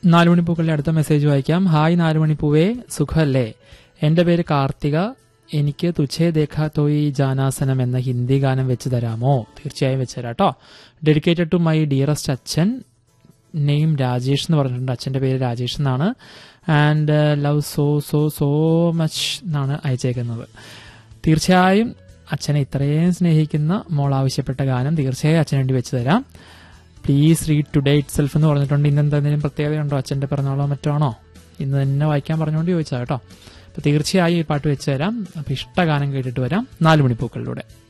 നാലുമണിപ്പൂക്കളുടെ അടുത്ത മെസ്സേജ് വായിക്കാം ഹായ് നാലുമണിപ്പൂവേ സുഖല്ലേ എന്റെ പേര് കാർത്തിക എനിക്ക് തുച്ഛേ ദേഖാ തോയി ജാനാസനം എന്ന ഹിന്ദി ഗാനം വെച്ച് തരാമോ തീർച്ചയായും വെച്ച് തരാം കേട്ടോ dedicated to my dearest achan name Rajesh എന്ന് പറഞ്ഞിട്ടുണ്ട് അച്ഛന്റെ പേര് രാജേഷ് എന്നാണ് and love so so so much എന്നാണ് അയച്ചേക്കുന്നത് തീർച്ചയായും അച്ഛനെ ഇത്രയും സ്നേഹിക്കുന്ന മോൾ ആവശ്യപ്പെട്ട ഗാനം തീർച്ചയായും അച്ഛന് വേണ്ടി വെച്ച് തരാം please read today itself എന്ന് പറഞ്ഞിട്ടുണ്ട് ഇന്ന് എന്തെങ്കിലും പ്രത്യേകതയുണ്ടോ അച്ഛന്റെ പിറന്നാളോ മറ്റോ ആണോ ഇന്ന് തന്നെ വായിക്കാൻ പറഞ്ഞുകൊണ്ട് ചോദിച്ചാൽ കേട്ടോ അപ്പൊ തീർച്ചയായും ഈ പാട്ട് വെച്ച് തരാം അപ്പൊ ഇഷ്ട ഗാനം കേട്ടിട്ട് വരാം നാല് മണിപ്പൂക്കളിലൂടെ